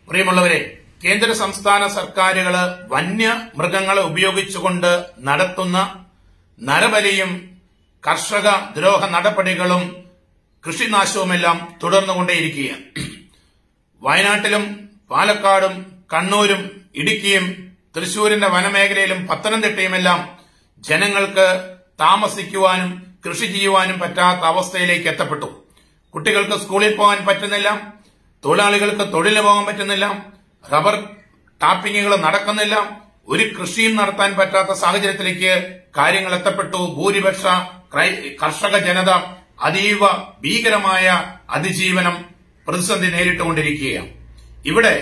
പ്രിയമുള്ളവരെ കേന്ദ്ര സംസ്ഥാന സർക്കാരുകള് വന്യമൃഗങ്ങളെ ഉപയോഗിച്ചുകൊണ്ട് നടത്തുന്ന നരബലിയും കർഷക ദ്രോഹ നടപടികളും കൃഷിനാശവുമെല്ലാം തുടർന്നുകൊണ്ടേയിരിക്കുകയാണ് വയനാട്ടിലും പാലക്കാടും കണ്ണൂരും ഇടുക്കിയും തൃശൂരിന്റെ വനമേഖലയിലും പത്തനംതിട്ടയുമെല്ലാം ജനങ്ങൾക്ക് താമസിക്കുവാനും കൃഷി ചെയ്യുവാനും പറ്റാത്ത അവസ്ഥയിലേക്ക് എത്തപ്പെട്ടു കുട്ടികൾക്ക് സ്കൂളിൽ പോകാൻ പറ്റുന്നില്ല തൊഴിലാളികൾക്ക് തൊഴിലിന് പോകാൻ പറ്റുന്നില്ല റബ്ബർ ടാപ്പിങ്ങുകൾ നടക്കുന്നില്ല ഒരു കൃഷിയും നടത്താൻ പറ്റാത്ത സാഹചര്യത്തിലേക്ക് കാര്യങ്ങൾ എത്തപ്പെട്ടു ഭൂരിപക്ഷ ക്രൈ- കർഷക ജനത അതീവ ഭീകരമായ അതിജീവനം പ്രതിസന്ധി നേരിട്ടുകൊണ്ടിരിക്കുകയാണ് ഇവിടെ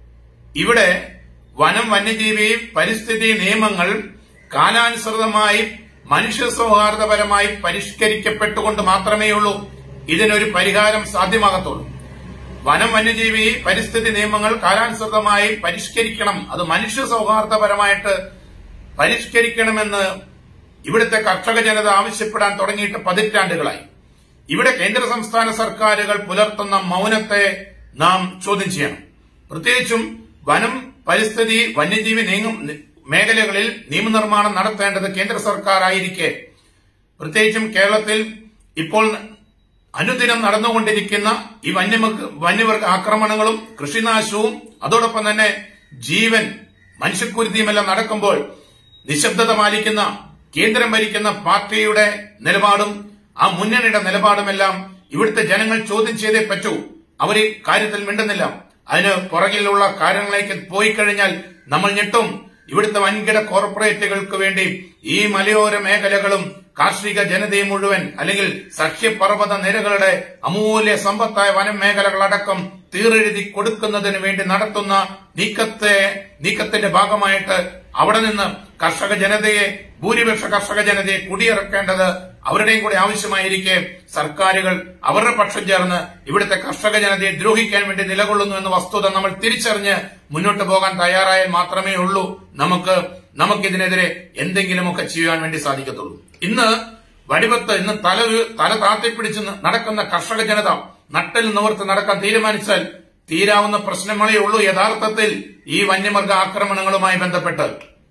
ഇവിടെ വനം വന്യജീവി പരിസ്ഥിതി നിയമങ്ങൾ കാലാനുസൃതമായി മനുഷ്യ സൗഹാർദ്ദപരമായി പരിഷ്കരിക്കപ്പെട്ടുകൊണ്ട് മാത്രമേ ഉള്ളൂ ഇതിനൊരു പരിഹാരം സാധ്യമാകത്തുള്ളൂ വനം വന്യജീവി പരിസ്ഥിതി നിയമങ്ങൾ കാലാനുസൃതമായി പരിഷ്കരിക്കണം അത് മനുഷ്യ സൗഹാർദ്ദപരമായിട്ട് പരിഷ്കരിക്കണമെന്ന് ഇവിടുത്തെ കർഷക ജനത ആവശ്യപ്പെടാൻ തുടങ്ങിയിട്ട് പതിറ്റാണ്ടുകളായി ഇവിടെ കേന്ദ്ര സംസ്ഥാന സർക്കാരുകൾ പുലർത്തുന്ന മൗനത്തെ നാം ചോദ്യം ചെയ്യണം പ്രത്യേകിച്ചും വനം പരിസ്ഥിതി വന്യജീവി നിയമ- മേഖലകളിൽ നിയമനിർമ്മാണം നടത്തേണ്ടത് കേന്ദ്ര സർക്കാർ ആയിരിക്കെ പ്രത്യേകിച്ചും കേരളത്തിൽ ഇപ്പോൾ അനുദിനം നടന്നുകൊണ്ടിരിക്കുന്ന ഈ വന്യമൃഗ വന്യമൃഗ ആക്രമണങ്ങളും കൃഷിനാശവും അതോടൊപ്പം തന്നെ ജീവൻ മനുഷ്യക്കുരുതിയുമെല്ലാം നടക്കുമ്പോൾ നിശബ്ദത പാലിക്കുന്ന കേന്ദ്രം ഭരിക്കുന്ന പാർട്ടിയുടെ നിലപാടും ആ മുന്നണിയുടെ നിലപാടുമെല്ലാം ഇവിടുത്തെ ജനങ്ങൾ ചോദ്യം ചെയ്തേ പറ്റൂ അവർ ഈ കാര്യത്തിൽ മിണ്ടുന്നില്ല അതിന് പുറകിലുള്ള കാര്യങ്ങളിലേക്ക് പോയി കഴിഞ്ഞാൽ നമ്മൾ ഞെട്ടും ഇവിടുത്തെ വൻകിട കോർപ്പറേറ്റുകൾക്ക് വേണ്ടി ഈ മലയോര മേഖലകളും കാർഷിക ജനതയും മുഴുവൻ അല്ലെങ്കിൽ സഖ്യപർവ്വത നിരകളുടെ അമൂല്യ സമ്പത്തായ വനം മേഖലകളടക്കം തീറെഴുതി കൊടുക്കുന്നതിന് വേണ്ടി നടത്തുന്ന നീക്കത്തെ നീക്കത്തിന്റെ ഭാഗമായിട്ട് അവിടെ നിന്ന് കർഷക ജനതയെ ഭൂരിപക്ഷ കർഷക ജനതയെ കുടിയിറക്കേണ്ടത് അവരുടെയും കൂടി ആവശ്യമായിരിക്കെ സർക്കാരുകൾ അവരുടെ പക്ഷം ചേർന്ന് ഇവിടുത്തെ കർഷക ജനതയെ ദ്രോഹിക്കാൻ വേണ്ടി നിലകൊള്ളുന്നു എന്ന വസ്തുത നമ്മൾ തിരിച്ചറിഞ്ഞ് മുന്നോട്ട് പോകാൻ തയ്യാറായാൽ മാത്രമേ ഉള്ളൂ നമുക്ക് നമുക്കിതിനെതിരെ എന്തെങ്കിലുമൊക്കെ ചെയ്യാൻ വേണ്ടി സാധിക്കത്തുള്ളൂ ഇന്ന് വടിവത്ത് ഇന്ന് തല ഉയ- തല താത്തിപ്പിടിച്ച് ന- നടക്കുന്ന കർഷക ജനത നട്ടിൽ നിവർത്ത് നടക്കാൻ തീരുമാനിച്ചാൽ തീരാവുന്ന പ്രശ്നങ്ങളേ ഉള്ളൂ യഥാർത്ഥത്തിൽ ഈ വന്യമൃഗ ആക്രമണങ്ങളുമായി ബന്ധപ്പെട്ട്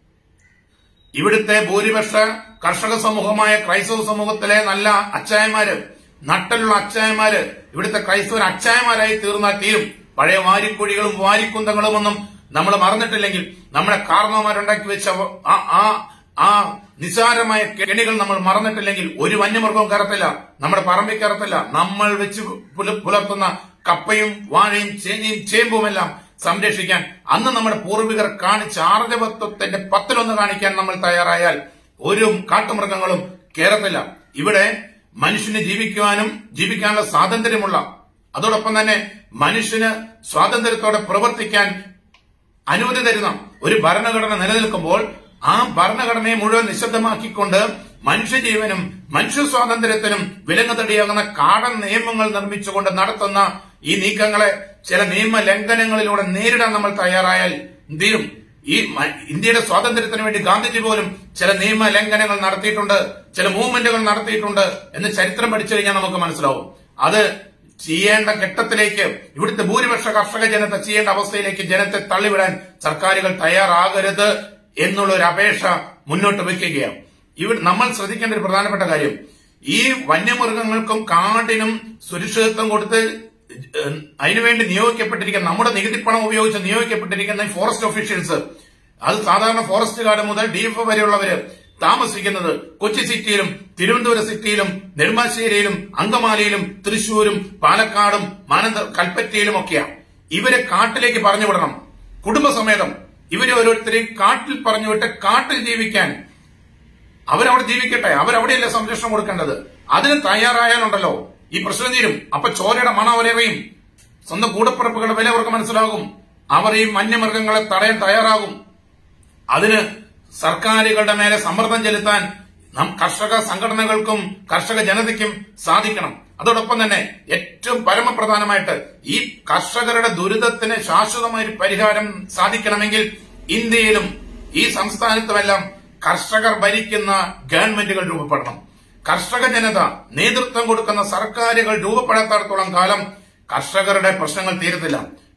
ഇവിടുത്തെ ഭൂരിപക്ഷ കർഷക സമൂഹമായ ക്രൈസ്തവ സമൂഹത്തിലെ നല്ല അച്ചായന്മാര് നട്ടലുള്ള അച്ചായന്മാര് ഇവിടുത്തെ ക്രൈസ്തവർ അച്ചായന്മാരായി തീർന്നാൽ തീരും പഴയ വാരിക്കുഴികളും വാരിക്കുന്തങ്ങളും ഒന്നും നമ്മൾ മറന്നിട്ടില്ലെങ്കിൽ നമ്മുടെ കാരണവന്മാരുണ്ടാക്കി വെച്ച ആ ആ ആ നിസാരമായ കെണികൾ നമ്മൾ മറന്നിട്ടില്ലെങ്കിൽ ഒരു വന്യമൃഗവും കയറത്തില്ല നമ്മുടെ പറമ്പിൽ കയറത്തില്ല നമ്മൾ വെച്ച് പുല- പുലർത്തുന്ന കപ്പയും വാഴയും ചേനയും ചേമ്പുമെല്ലാം സംരക്ഷിക്കാൻ അന്ന് നമ്മുടെ പൂർവികർ കാണിച്ച ആർജവത്വത്തിന്റെ പത്തിലൊന്ന് കാണിക്കാൻ നമ്മൾ തയ്യാറായാൽ ഒരു കാട്ടുമൃഗങ്ങളും കേരളത്തില്ല ഇവിടെ മനുഷ്യന് ജീവിക്കുവാനും ജീവിക്കാനുള്ള സ്വാതന്ത്ര്യമുള്ള അതോടൊപ്പം തന്നെ മനുഷ്യന് സ്വാതന്ത്ര്യത്തോടെ പ്രവർത്തിക്കാൻ അനുമതി തരുന്ന ഒരു ഭരണഘടന നിലനിൽക്കുമ്പോൾ ആ ഭരണഘടനയെ മുഴുവൻ നിശബ്ദമാക്കിക്കൊണ്ട് മനുഷ്യജീവനും മനുഷ്യ സ്വാതന്ത്ര്യത്തിനും വിലങ്ങുതടിയാകുന്ന കാടൻ നിയമങ്ങൾ നിർമ്മിച്ചുകൊണ്ട് നടത്തുന്ന ഈ നീക്കങ്ങളെ ചില നിയമ ലംഘനങ്ങളിലൂടെ നേരിടാൻ നമ്മൾ തയ്യാറായാൽ തീരും ഈ മ- ഇന്ത്യയുടെ സ്വാതന്ത്ര്യത്തിന് വേണ്ടി ഗാന്ധിജി പോലും ചില നിയമ ലംഘനങ്ങൾ നടത്തിയിട്ടുണ്ട് ചില മൂവ്മെന്റുകൾ നടത്തിയിട്ടുണ്ട് എന്ന് ചരിത്രം പഠിച്ചു കഴിഞ്ഞാൽ നമുക്ക് മനസ്സിലാവും അത് ചെയ്യേണ്ട ഘട്ടത്തിലേക്ക് ഇവിടുത്തെ ഭൂരിപക്ഷ കർഷക ജനത ചെയ്യേണ്ട അവസ്ഥയിലേക്ക് ജനത്തെ തള്ളിവിടാൻ സർക്കാരുകൾ തയ്യാറാകരുത് എന്നുള്ള ഒരു അപേക്ഷ മുന്നോട്ട് വയ്ക്കുകയാണ് ഇവിടെ നമ്മൾ ശ്രദ്ധിക്കേണ്ട ഒരു പ്രധാനപ്പെട്ട കാര്യം ഈ വന്യമൃഗങ്ങൾക്കും കാടിനും സുരക്ഷിതത്വം കൊടുത്ത് ഏഹ്, അതിനുവേണ്ടി നിയോഗിക്കപ്പെട്ടിരിക്കുന്ന നമ്മുടെ നികുതിപ്പണം ഉപയോഗിച്ച് നിയോഗിക്കപ്പെട്ടിരിക്കുന്ന ഈ ഫോറസ്റ്റ് ഒഫീഷ്യൽസ് അത് സാധാരണ ഫോറസ്റ്റ് ഗാർഡ് മുതൽ ഡിഎഫ് വരെയുള്ളവര് താമസിക്കുന്നത് കൊച്ചി സിറ്റിയിലും തിരുവനന്തപുരം സിറ്റിയിലും നെടുമ്പാശ്ശേരിയിലും അങ്കമാലിയിലും തൃശൂരും പാലക്കാടും മാനന്ത കൽപ്പറ്റയിലും ഒക്കെയാണ് ഇവരെ കാട്ടിലേക്ക് പറഞ്ഞു വിടണം കുടുംബസമേതം ഇവരെ ഓരോരുത്തരെയും കാട്ടിൽ പറഞ്ഞു വിട്ട് കാട്ടിൽ ജീവിക്കാൻ അവരവിടെ ജീവിക്കട്ടെ അവരവിടെയല്ലേ സംരക്ഷണം കൊടുക്കേണ്ടത് അതിന് തയ്യാറായാലുണ്ടല്ലോ ഈ പ്രശ്നം തീരും അപ്പൊ ചോരയുടെ മണം അവരറിയും സ്വന്തം കൂടപ്പിറപ്പുകളുടെ വില അവർക്ക് മനസ്സിലാകും അവർ ഈ വന്യമൃഗങ്ങളെ തടയാൻ തയ്യാറാകും അതിന് സർക്കാരുകളുടെ മേലെ സമ്മർദ്ദം ചെലുത്താൻ നാം കർഷക സംഘടനകൾക്കും കർഷക ജനതയ്ക്കും സാധിക്കണം അതോടൊപ്പം തന്നെ ഏറ്റവും പരമപ്രധാനമായിട്ട് ഈ കർഷകരുടെ ദുരിതത്തിന് ശാശ്വതമായ ഒരു പരിഹാരം സാധിക്കണമെങ്കിൽ ഇന്ത്യയിലും ഈ സംസ്ഥാനത്തുമെല്ലാം കർഷകർ ഭരിക്കുന്ന ഗവൺമെന്റുകൾ രൂപപ്പെടണം കർഷക ജനത നേതൃത്വം കൊടുക്കുന്ന സർക്കാരുകൾ രൂപപ്പെടാത്തടത്തോളം കാലം കർഷകരുടെ പ്രശ്നങ്ങൾ തീരത്തില്ല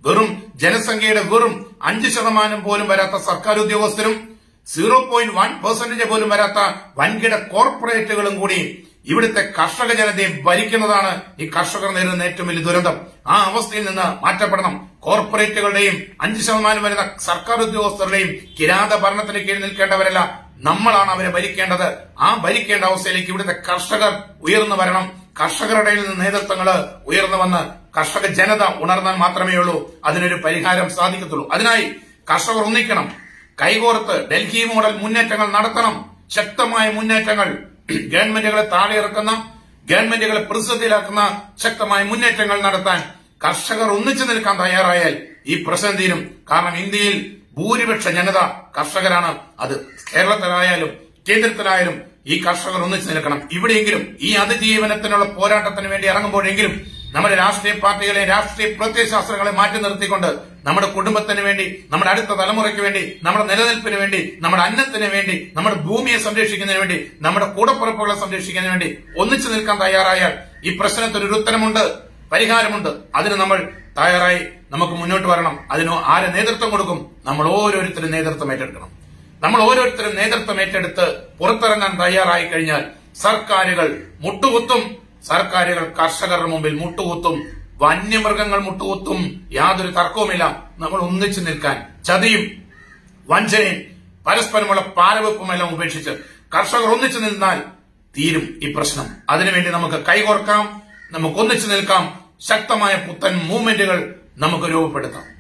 വെറും ജനസംഖ്യയുടെ വെറും അഞ്ച് ശതമാനം പോലും വരാത്ത സർക്കാർ ഉദ്യോഗസ്ഥരും സീറോ പോയിന്റ് വൺ പെർസെന്റേജ് പോലും വരാത്ത വൻകിട കോർപ്പറേറ്റുകളും കൂടി ഇവിടുത്തെ കർഷക ജനതയെ ഭരിക്കുന്നതാണ് ഈ കർഷകർ നേരിടുന്ന ഏറ്റവും വലിയ ദുരന്തം ആ അവസ്ഥയിൽ നിന്ന് മാറ്റപ്പെടണം കോർപ്പറേറ്റുകളുടെയും അഞ്ച് ശതമാനം വരുന്ന സർക്കാർ ഉദ്യോഗസ്ഥരുടെയും കിരാത ഭരണത്തിന് കീഴിൽ നിൽക്കേണ്ടവരല്ല നമ്മളാണ് അവരെ ഭരിക്കേണ്ടത് ആ ഭരിക്കേണ്ട അവസ്ഥയിലേക്ക് ഇവിടുത്തെ കർഷകർ ഉയർന്നു വരണം കർഷകരുടെ ഇടയിൽ നിന്ന് നേതൃത്വങ്ങൾ ഉയർന്നു വന്ന് കർഷക ജനത ഉണർന്നാൽ മാത്രമേ ഉള്ളൂ അതിനൊരു പരിഹാരം സാധിക്കത്തുള്ളൂ അതിനായി കർഷകർ ഒന്നിക്കണം കൈകോർത്ത് ഡൽഹി മോഡൽ മുന്നേറ്റങ്ങൾ നടത്തണം ശക്തമായ മുന്നേറ്റങ്ങൾ ഗവൺമെന്റുകളെ താഴെ ഇറക്കുന്ന ഗവൺമെന്റുകളെ പ്രതിസന്ധിയിലാക്കുന്ന ശക്തമായ മുന്നേറ്റങ്ങൾ നടത്താൻ കർഷകർ ഒന്നിച്ചു നിൽക്കാൻ തയ്യാറായാൽ ഈ പ്രശ്നം തീരും കാരണം ഇന്ത്യയിൽ ഭൂരിപക്ഷ ജനത കർഷകരാണ് അത് കേരളത്തിലായാലും കേന്ദ്രത്തിലായാലും ഈ കർഷകർ ഒന്നിച്ചു നിൽക്കണം ഇവിടെയെങ്കിലും ഈ അതിജീവനത്തിനുള്ള പോരാട്ടത്തിന് വേണ്ടി ഇറങ്ങുമ്പോഴെങ്കിലും നമ്മുടെ രാഷ്ട്രീയ പാർട്ടികളെ രാഷ്ട്രീയ പ്രത്യയശാസ്ത്രങ്ങളെ മാറ്റി നിർത്തിക്കൊണ്ട് നമ്മുടെ കുടുംബത്തിന് വേണ്ടി നമ്മുടെ അടുത്ത തലമുറയ്ക്ക് വേണ്ടി നമ്മുടെ നിലനിൽപ്പിന് വേണ്ടി നമ്മുടെ അന്നത്തിന് വേണ്ടി നമ്മുടെ ഭൂമിയെ സംരക്ഷിക്കുന്നതിന് വേണ്ടി നമ്മുടെ കൂടപ്പുറപ്പുകളെ സംരക്ഷിക്കുന്നതിന് വേണ്ടി ഒന്നിച്ചു നിൽക്കാൻ തയ്യാറായാൽ ഈ പ്രശ്നത്തിന് ഒരു ഉത്തരമുണ്ട് പരിഹാരമുണ്ട് അതിന് നമ്മൾ തയ്യാറായി നമുക്ക് മുന്നോട്ട് വരണം അതിന് ആര് നേതൃത്വം കൊടുക്കും നമ്മൾ ഓരോരുത്തരും നേതൃത്വം ഏറ്റെടുക്കണം നമ്മൾ ഓരോരുത്തരും നേതൃത്വം ഏറ്റെടുത്ത് പുറത്തിറങ്ങാൻ തയ്യാറായി കഴിഞ്ഞാൽ സർക്കാരുകൾ മുട്ടുകുത്തും സർക്കാരുകൾ കർഷകരുടെ മുമ്പിൽ മുട്ടുകുത്തും വന്യമൃഗങ്ങൾ മുട്ടുകുത്തും യാതൊരു തർക്കവുമില്ല നമ്മൾ ഒന്നിച്ചു നിൽക്കാൻ ചതിയും വഞ്ചനയും പരസ്പരമുള്ള പാരവെപ്പുമെല്ലാം ഉപേക്ഷിച്ച് കർഷകർ ഒന്നിച്ചു നിന്നാൽ തീരും ഈ പ്രശ്നം അതിനുവേണ്ടി നമുക്ക് കൈകോർക്കാം നമുക്ക് ഒന്നിച്ചു നിൽക്കാം ശക്തമായ പുത്തൻ മൂവ്മെന്റുകൾ നമുക്ക് രൂപപ്പെടുത്താം